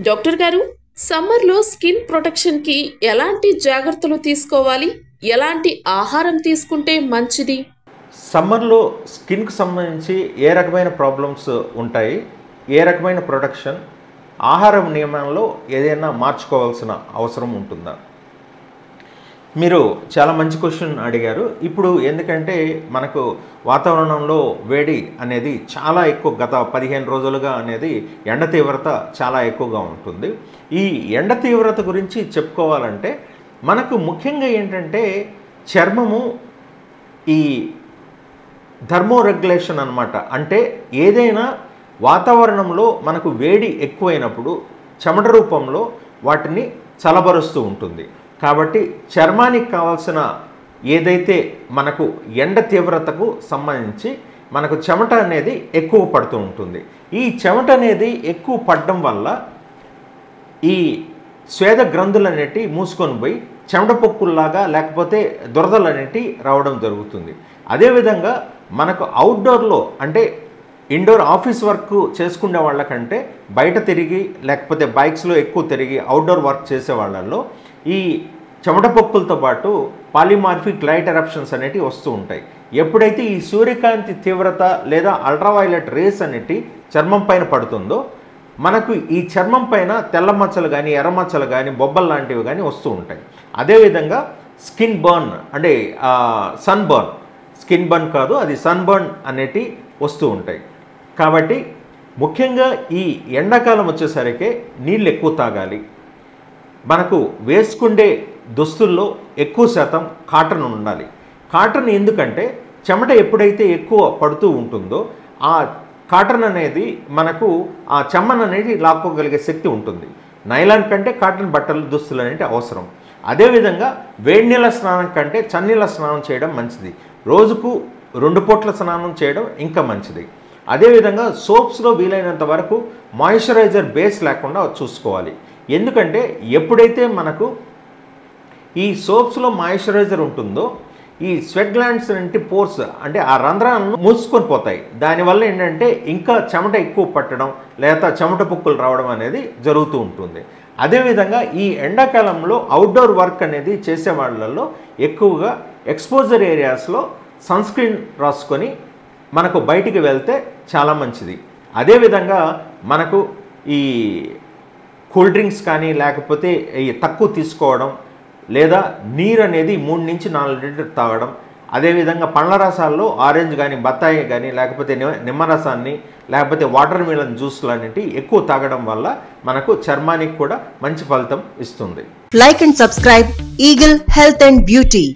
Doctor గారు సమ్మర్లో skin ప్రొటెక్షన్కి ఎలాంటి జాగ్రత్తలు తీసుకోవాలి ఎలాంటి ఆహారం తీసుకుంటే మంచిది సమ్మర్లో స్కిన్కి సంబంధించి ఏ రకమైన ప్రాబ్లమ్స్ ఉంటాయి ఏ రకమైన ప్రొటెక్షన్ ఆహారం నియమంలో ఏదైనా మార్చుకోవాల్సిన అవసరం ఉంటుందా మీరు చాలా మంచి క్వశ్చన్ అడిగారు ఇప్పుడు ఎందుకంటే మనకు వాతావరణంలో వేడి అనేది చాలా ఎక్కువ గత పదిహేను రోజులుగా అనేది ఎండ తీవ్రత చాలా ఎక్కువగా ఉంటుంది ఈ ఎండ తీవ్రత గురించి చెప్పుకోవాలంటే మనకు ముఖ్యంగా ఏంటంటే చర్మము ఈ థర్మో రెగ్యులేషన్ అనమాట అంటే ఏదైనా వాతావరణంలో మనకు వేడి ఎక్కువైనప్పుడు చెమట రూపంలో వాటిని చలబరుస్తూ ఉంటుంది కాబట్టి చర్మానికి కావాల్సిన ఏదైతే మనకు ఎండ తీవ్రతకు సంబంధించి మనకు చెమట అనేది ఎక్కువ పడుతూ ఉంటుంది ఈ చెమట అనేది ఎక్కువ పడడం వల్ల ఈ స్వేద గ్రంథులు అనేటివి మూసుకొని పోయి చెమట పొక్కుల్లాగా లేకపోతే దురదలు అనేటివి రావడం జరుగుతుంది అదేవిధంగా మనకు అవుట్డోర్లో అంటే ఇండోర్ ఆఫీస్ వర్క్ చేసుకునే వాళ్ళకంటే బయట తిరిగి లేకపోతే బైక్స్లో ఎక్కువ తిరిగి అవుట్డోర్ వర్క్ చేసే వాళ్ళల్లో ఈ చెమట పొక్కులతో పాటు పాలిమార్ఫిక్ లైట్ ఎరప్షన్స్ అనేటివి వస్తూ ఉంటాయి ఎప్పుడైతే ఈ సూర్యకాంతి తీవ్రత లేదా అల్ట్రావైలెట్ రేస్ అనేటి చర్మం పైన పడుతుందో మనకు ఈ చర్మం పైన తెల్ల మచ్చలు కానీ ఎర్ర మచ్చలు కానీ బొబ్బలు లాంటివి కానీ వస్తూ ఉంటాయి అదేవిధంగా స్కిన్ బర్న్ అంటే సన్ బర్న్ స్కిన్ బర్న్ కాదు అది సన్ బర్న్ అనేటి వస్తూ ఉంటాయి కాబట్టి ముఖ్యంగా ఈ ఎండాకాలం వచ్చేసరికి నీళ్ళు ఎక్కువ తాగాలి మనకు వేసుకుండే దుస్తుల్లో ఎక్కువ శాతం కాటన్ ఉండాలి కాటన్ ఎందుకంటే చెమట ఎప్పుడైతే ఎక్కువ పడుతూ ఉంటుందో ఆ కాటన్ అనేది మనకు ఆ చెమ్మన్ అనేది లాక్కోగలిగే శక్తి ఉంటుంది నైలాన్ కంటే కాటన్ బట్టలు దుస్తులు అనేవి అవసరం అదేవిధంగా వేడి నీళ్ళ స్నానం కంటే చన్నీళ్ళ స్నానం చేయడం మంచిది రోజుకు రెండు పూట్ల స్నానం చేయడం ఇంకా మంచిది అదేవిధంగా సోప్స్లో వీలైనంత వరకు మాయిశ్చరైజర్ బేస్ లేకుండా చూసుకోవాలి ఎందుకంటే ఎప్పుడైతే మనకు ఈ సోప్స్లో మాయిశ్చరైజర్ ఉంటుందో ఈ స్వెట్ గ్లాండ్స్ అంటే పోర్స్ అంటే ఆ రంధ్రాలను మూసుకొని పోతాయి దానివల్ల ఏంటంటే ఇంకా చెమట ఎక్కువ పట్టడం లేదా చెమట పుక్కులు రావడం అనేది జరుగుతూ ఉంటుంది అదేవిధంగా ఈ ఎండాకాలంలో అవుట్డోర్ వర్క్ అనేది చేసే వాళ్ళల్లో ఎక్కువగా ఎక్స్పోజర్ ఏరియాస్లో సన్ స్క్రీన్ రాసుకొని మనకు బయటికి వెళ్తే చాలా మంచిది అదేవిధంగా మనకు ఈ కూల్ డ్రింక్స్ కానీ లేకపోతే ఈ తక్కువ తీసుకోవడం లేదా నీరు అనేది మూడు నుంచి నాలుగు లీటర్ తాగడం అదేవిధంగా పండ్ల రసాల్లో ఆరెంజ్ కానీ బత్తాయి కానీ లేకపోతే నిమ్మ నిమ్మరసాన్ని లేకపోతే వాటర్ మిలన్ జ్యూస్లు అనేటివి ఎక్కువ తాగడం వల్ల మనకు చర్మానికి కూడా మంచి ఫలితం ఇస్తుంది Like and subscribe Eagle Health and Beauty.